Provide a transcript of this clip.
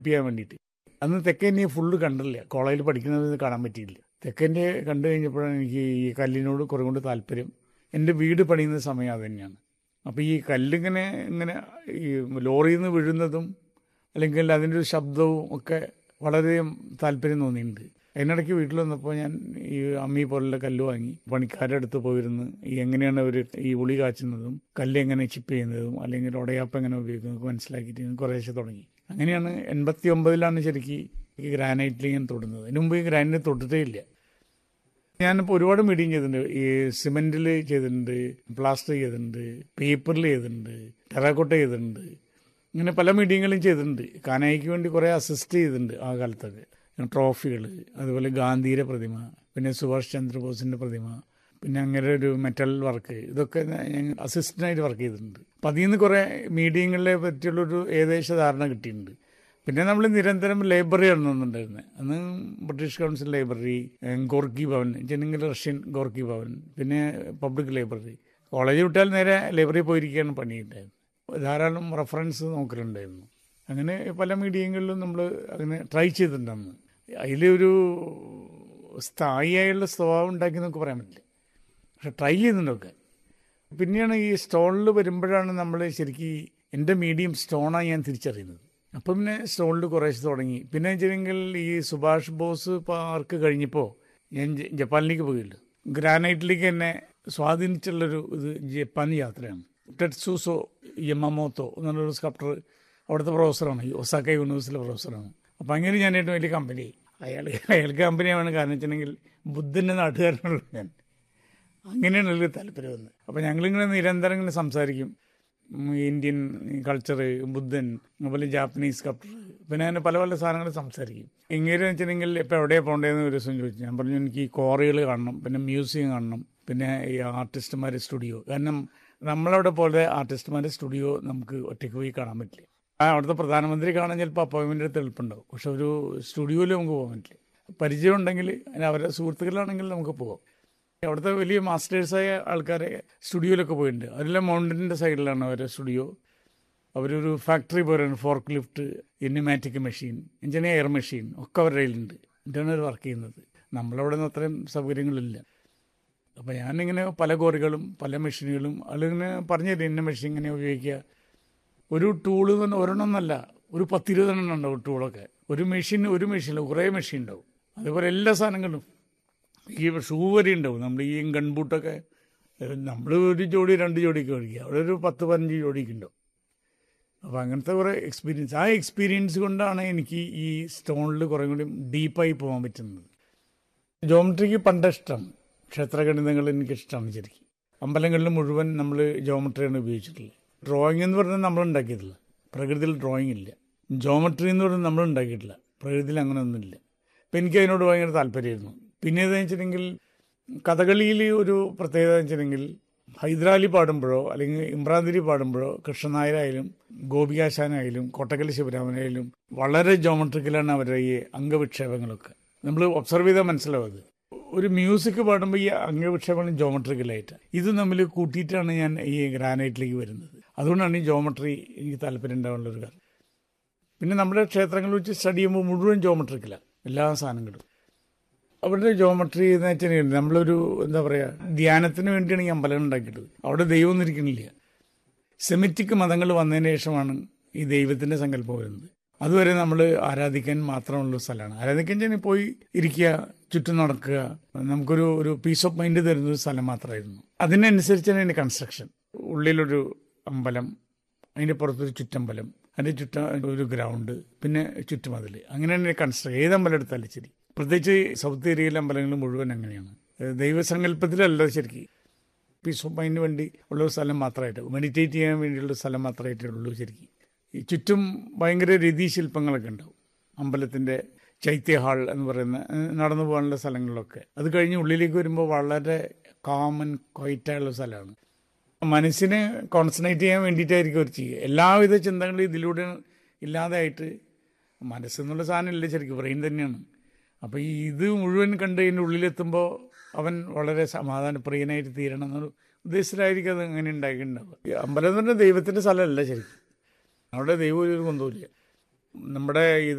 ചെയ്യാൻ വേണ്ടിയിട്ട് അന്ന് തെക്കേന്ത്യ ഫുള്ള് കണ്ടില്ല കോളേജിൽ പഠിക്കുന്നത് കാണാൻ പറ്റിയില്ല തെക്കേന്ത്യ കണ്ടു കഴിഞ്ഞപ്പോഴാണ് എനിക്ക് ഈ കല്ലിനോട് കുറെ കൊണ്ട് താല്പര്യം എൻ്റെ വീട് പണിയുന്ന സമയം അത് തന്നെയാണ് അപ്പോൾ ഈ കല്ലിങ്ങനെ ഇങ്ങനെ ഈ ലോറിയിൽ നിന്ന് വീഴുന്നതും അല്ലെങ്കിൽ അതിൻ്റെ ഒരു ശബ്ദവും ഒക്കെ വളരെ താല്പര്യം തോന്നിയിട്ടുണ്ട് അതിനിടയ്ക്ക് വീട്ടിൽ വന്നപ്പോൾ ഞാൻ ഈ അമ്മി പോലുള്ള കല്ല് വാങ്ങി പണിക്കാരുടെ അടുത്ത് പോയിരുന്ന് ഈ എങ്ങനെയാണ് അവർ ഈ ഉളി കാച്ചുന്നതും കല്ല് എങ്ങനെ ചിപ്പ് ചെയ്യുന്നതും അല്ലെങ്കിൽ ഉടയാപ്പ് എങ്ങനെ ഉപയോഗിക്കുന്നതും മനസ്സിലാക്കിയിട്ട് ഞാൻ കുറേശ്ശെ തുടങ്ങി അങ്ങനെയാണ് എൺപത്തി ഒമ്പതിലാണ് ശരിക്കും ഈ ഗ്രാനൈറ്റിൽ ഞാൻ തൊടുന്നത് അതിന് മുമ്പ് ഈ ഗ്രാനൈറ്റ് തൊട്ടിട്ടേ ഇല്ല ഞാനിപ്പോൾ ഒരുപാട് മീഡിയം ചെയ്തിട്ടുണ്ട് ഈ സിമെന്റിൽ ചെയ്തിട്ടുണ്ട് പ്ലാസ്റ്റർ ചെയ്തിട്ടുണ്ട് പേപ്പറിൽ ചെയ്തിട്ടുണ്ട് ടെറാക്കോട്ട ചെയ്തിട്ടുണ്ട് ഇങ്ങനെ പല മീഡിയങ്ങളും ചെയ്തിട്ടുണ്ട് കാനായിക്ക് വേണ്ടി കുറേ അസിസ്റ്റ് ചെയ്തിട്ടുണ്ട് ആ കാലത്തൊക്കെ ട്രോഫികൾ അതുപോലെ ഗാന്ധിയുടെ പ്രതിമ പിന്നെ സുഭാഷ് ചന്ദ്രബോസിൻ്റെ പ്രതിമ പിന്നെ അങ്ങനെ ഒരു മെറ്റൽ വർക്ക് ഇതൊക്കെ ഞാൻ അസിസ്റ്റൻ്റായിട്ട് വർക്ക് ചെയ്തിട്ടുണ്ട് അപ്പം അതിൽ നിന്ന് കുറേ മീഡിയങ്ങളെ പറ്റിയുള്ളൊരു ഏകദേശ ധാരണ കിട്ടിയിട്ടുണ്ട് പിന്നെ നമ്മൾ നിരന്തരം ലൈബ്രറി നടന്നുണ്ടായിരുന്നത് അന്ന് British council library Gorky Bhavan ജനങ്ങൾ റഷ്യൻ ഗോർക്കി ഭവൻ പിന്നെ പബ്ലിക് ലൈബ്രറി കോളേജ് വിട്ടാൽ നേരെ ലൈബ്രറി പോയിരിക്കുകയാണ് പണിയുണ്ടായിരുന്നു ധാരാളം റെഫറൻസ് നോക്കലുണ്ടായിരുന്നു അങ്ങനെ പല മീഡിയങ്ങളിലും നമ്മൾ അങ്ങനെ ട്രൈ ചെയ്തിട്ടുണ്ടെന്ന് അതിലൊരു സ്ഥായിയായുള്ള സ്വഭാവം ഉണ്ടാക്കി നമുക്ക് പറയാൻ പറ്റില്ല പക്ഷെ ട്രൈ ചെയ്യുന്നുണ്ടൊക്കെ പിന്നെയാണ് ഈ സ്റ്റോണിൽ വരുമ്പോഴാണ് നമ്മൾ ശരിക്കും എൻ്റെ മീഡിയം സ്റ്റോണാണ് ഞാൻ തിരിച്ചറിയുന്നത് അപ്പം പിന്നെ സ്റ്റോണിൽ കുറേശ്ശെ തുടങ്ങി പിന്നെ വെച്ചിട്ടുണ്ടെങ്കിൽ ഈ സുഭാഷ് ബോസ് പാർക്ക് കഴിഞ്ഞപ്പോൾ ഞാൻ ജ- ജപ്പാനിലേക്ക് പോയില്ല ഗ്രാനൈറ്റിലേക്ക് എന്നെ സ്വാധീനിച്ചുള്ളൊരു ഇത് ജപ്പാൻ യാത്രയാണ് ടെറ്റ്സൂസോ യമമോത്തോ എന്നുള്ളൊരു സ്കൾപ്റ്റർ അവിടുത്തെ പ്രൊഫസറാണ് ഈ ഒസാക്ക യൂണിവേഴ്സിറ്റിയിലെ പ്രൊഫസറാണ് അപ്പം അങ്ങനെ ഞാൻ ഏറ്റവും വലിയ കമ്പനി അയാൾ അയാൾക്ക് കമ്പനിയാണ് കാരണം വെച്ചിട്ടുണ്ടെങ്കിൽ ബുദ്ധൻ്റെ നാട്ടുകാരനുള്ള ഞാൻ അങ്ങനെയാണ് എനിക്ക് താല്പര്യം വന്നത് അപ്പോൾ ഞങ്ങളിങ്ങനെ നിരന്തരം ഇങ്ങനെ സംസാരിക്കും ഉം, ഇന്ത്യൻ കൾച്ചർ ബുദ്ധൻ അതുപോലെ ജാപ്പനീസ് കൾച്ചർ പിന്നെ അങ്ങനെ പല പല സാധനങ്ങൾ സംസാരിക്കും ഇങ്ങനെ വെച്ചിട്ടുണ്ടെങ്കിൽ ഇപ്പോൾ എവിടെയാണ് പോകേണ്ടതെന്ന് ഒരു ദിവസം ചോദിച്ചു ഞാൻ പറഞ്ഞു എനിക്ക് ഈ കോറികൾ കാണണം പിന്നെ മ്യൂസിയം കാണണം പിന്നെ ഈ ആർട്ടിസ്റ്റുമാരുടെ സ്റ്റുഡിയോ കാരണം നമ്മളവിടെ പോലെ ആർട്ടിസ്റ്റുമാരുടെ സ്റ്റുഡിയോ നമുക്ക് ഒറ്റയ്ക്ക് പോയി കാണാൻ പറ്റില്ല ആ അവിടുത്തെ പ്രധാനമന്ത്രി കാണാൻ ചിലപ്പോൾ അപ്പോയിൻമെൻ്റ് എടുത്ത് എളുപ്പമുണ്ടാവും പക്ഷെ ഒരു സ്റ്റുഡിയോയിൽ നമുക്ക് പോകാൻ പറ്റില്ല പരിചയം ഉണ്ടെങ്കിൽ അതിന് അവരുടെ സുഹൃത്തുക്കളാണെങ്കിൽ നമുക്ക് പോകാം അവിടുത്തെ വലിയ മാസ്റ്റേഴ്സായ ആൾക്കാരെ സ്റ്റുഡിയോയിലൊക്കെ പോയിട്ടുണ്ട് അവരെല്ലാം മൗണ്ടൻ്റെ സൈഡിലാണ് അവരുടെ സ്റ്റുഡിയോ അവരൊരു ഫാക്ടറി പോലെയാണ് fork lift pneumatic machine engineer air machine ഒക്കെ അവരുടെ കയ്യിലുണ്ട് എന്നിട്ടാണ് അവർ വർക്ക് ചെയ്യുന്നത് നമ്മളവിടെ നിന്ന് അത്രയും സൗകര്യങ്ങളില്ല അപ്പോൾ ഞാനിങ്ങനെ പല കോറികളും പല മെഷീനുകളും അതിലിങ്ങനെ പറഞ്ഞു തരും ഇന്ന മെഷീൻ ഇങ്ങനെ ഉപയോഗിക്കുക ഒരു ടൂള് തന്നെ ഒരെണ്ണമെന്നല്ല ഒരു പത്തിരുപതെണ്ണം ഉണ്ടാവും ടൂളൊക്കെ ഒരു മെഷീൻ ഒരു മെഷീനിൽ കുറേ മെഷീൻ ഉണ്ടാവും അതുപോലെ എല്ലാ സാധനങ്ങളും ഈ ഷൂ വരെ ഉണ്ടാവും നമ്മൾ ഈ ഗൺബൂട്ടൊക്കെ നമ്മൾ ഒരു ജോഡി രണ്ട് ജോഡിക്ക് മേടിക്കുക അവിടെ ഒരു പത്ത് പതിനഞ്ച് ജോഡിക്ക് ഉണ്ടാവും അപ്പോൾ അങ്ങനത്തെ കുറേ എക്സ്പീരിയൻസ് ആ എക്സ്പീരിയൻസ് കൊണ്ടാണ് എനിക്ക് ഈ സ്റ്റോണിൽ കുറേ കൂടി ഡീപ്പായി പോകാൻ പറ്റുന്നത് ജോമെട്രിക്ക് പണ്ട് ഇഷ്ടമാണ് ക്ഷേത്രഗണിതങ്ങൾ എനിക്ക് ഇഷ്ടമാണ് ശരിക്കും അമ്പലങ്ങളിൽ മുഴുവൻ നമ്മൾ ജോമെട്രിയാണ് ഉപയോഗിച്ചിട്ടുള്ളത് ഡ്രോയിങ് എന്ന് പറഞ്ഞാൽ നമ്മൾ ഉണ്ടാക്കിയിട്ടില്ല പ്രകൃതിയിൽ ഡ്രോയിങ് ഇല്ല ജോമെട്രി എന്ന് പറഞ്ഞാൽ നമ്മൾ ഉണ്ടാക്കിയിട്ടില്ല പ്രകൃതിയിൽ അങ്ങനെ ഒന്നുമില്ല അപ്പം എനിക്ക് അതിനോട് ഭയങ്കര താല്പര്യമായിരുന്നു പിന്നെ എന്താ വെച്ചിട്ടുണ്ടെങ്കിൽ കഥകളിയിൽ ഒരു പ്രത്യേകത എന്ന് വെച്ചിട്ടുണ്ടെങ്കിൽ ഹൈദരാലി പാടുമ്പോഴോ അല്ലെങ്കിൽ ഇമ്രാന്തിരി പാടുമ്പോഴോ കൃഷ്ണനായരായാലും ഗോപികാശാനായാലും കൊട്ടക്കൽ ശിവരാമനായാലും വളരെ ജോമെട്രിക്കലാണ് അവരുടെ ഈ അംഗവിക്ഷേപങ്ങളൊക്കെ നമ്മൾ ഒബ്സർവ് ചെയ്താൽ മനസ്സിലാവും അത് ഒരു മ്യൂസിക് പാടുമ്പോൾ ഈ അംഗവിക്ഷേപങ്ങളും ജോമെട്രിക്കലായിട്ട് ഇത് തമ്മിൽ കൂട്ടിയിട്ടാണ് ഞാൻ ഈ ഗ്രാനൈറ്റിലേക്ക് വരുന്നത് അതുകൊണ്ടാണ് ഈ ജോമെട്രി എനിക്ക് താല്പര്യം ഉണ്ടാവാനുള്ള ഒരു കാര്യം പിന്നെ നമ്മുടെ ക്ഷേത്രങ്ങളിൽ വെച്ച് സ്റ്റഡി ചെയ്യുമ്പോൾ മുഴുവൻ ജോമെട്രിക്കലാണ് എല്ലാ സാധനങ്ങളും അവരുടെ ജോമെട്രി എന്ന് വെച്ചിട്ടുണ്ടെങ്കിൽ നമ്മളൊരു എന്താ പറയുക ധ്യാനത്തിന് വേണ്ടിയാണ് ഈ അമ്പലങ്ങൾ ഉണ്ടാക്കിയിട്ടത് അവിടെ ദൈവമൊന്നും ഇരിക്കണില്ല സെമിറ്റിക് മതങ്ങൾ വന്നതിന് ശേഷമാണ് ഈ ദൈവത്തിൻ്റെ സങ്കല്പം വരുന്നത് അതുവരെ നമ്മൾ ആരാധിക്കാൻ മാത്രമുള്ള സ്ഥലമാണ് ആരാധിക്കാൻ ചെന്ന് പോയി ഇരിക്കുക ചുറ്റും നടക്കുക നമുക്കൊരു ഒരു പീസ് ഓഫ് മൈൻഡ് തരുന്ന ഒരു സ്ഥലം മാത്രമായിരുന്നു അതിനനുസരിച്ചാണ് അതിൻ്റെ കൺസ്ട്രക്ഷൻ ഉള്ളിലൊരു അമ്പലം അതിൻ്റെ പുറത്തൊരു ചുറ്റമ്പലം അതിൻ്റെ ചുറ്റ ഒരു ഗ്രൗണ്ട് പിന്നെ ചുറ്റുമതിൽ അങ്ങനെയാണ് കൺസ്ട്രക്ട് ഏത് അമ്പലം എടുത്താലും ശരി പ്രത്യേകിച്ച് സൗത്ത് ഏരിയയിലെ അമ്പലങ്ങൾ മുഴുവൻ അങ്ങനെയാണ് ഏഹ് ദൈവസങ്കല്പത്തിലല്ല ശരിക്കും പീസ് ഓഫ് മൈൻഡിന് വേണ്ടി ഉള്ള ഒരു സ്ഥലം മാത്രമായിട്ട് മെഡിറ്റേറ്റ് ചെയ്യാൻ വേണ്ടിയുള്ള സ്ഥലം മാത്രമായിട്ടേ ഉള്ളൂ ശരിക്കും ഈ ചുറ്റും ഭയങ്കര രതിശില്പങ്ങളൊക്കെ ഉണ്ടാവും അമ്പലത്തിൻ്റെ ചൈത്യ ഹാൾ എന്ന് പറയുന്ന ഏഹ് നടന്നു പോകാനുള്ള സ്ഥലങ്ങളിലൊക്കെ അത് കഴിഞ്ഞ് ഉള്ളിലേക്ക് വരുമ്പോൾ വളരെ കാമൻ ക്വൈറ്റായുള്ള സ്ഥലമാണ് മനസ്സിനെ കോൺസെൻട്രേറ്റ് ചെയ്യാൻ വേണ്ടിയിട്ടായിരിക്കും അവർ ചെയ്യുക എല്ലാവിധ ചിന്തകളും ഇതിലൂടെ ഇല്ലാതായിട്ട് മനസ്സെന്നുള്ള സാധനം ഇല്ല ശരിക്കും ബ്രെയിൻ തന്നെയാണ് അപ്പോൾ ഈ ഇത് മുഴുവൻ കണ്ട് അതിൻ്റെ ഉള്ളിലെത്തുമ്പോൾ അവൻ വളരെ സമാധാനപ്രിയനായിട്ട് തീരണം എന്നൊരു ഉദ്ദേശത്തിലായിരിക്കും അത് അങ്ങനെ ഉണ്ടാക്കിയിട്ടുണ്ടാവുക ഈ അമ്പലം എന്ന് പറഞ്ഞാൽ ദൈവത്തിൻ്റെ സ്ഥലമല്ല ശരിക്കും അവിടെ ദൈവം ഒരു ബന്ധവുമില്ല നമ്മുടെ ഇത്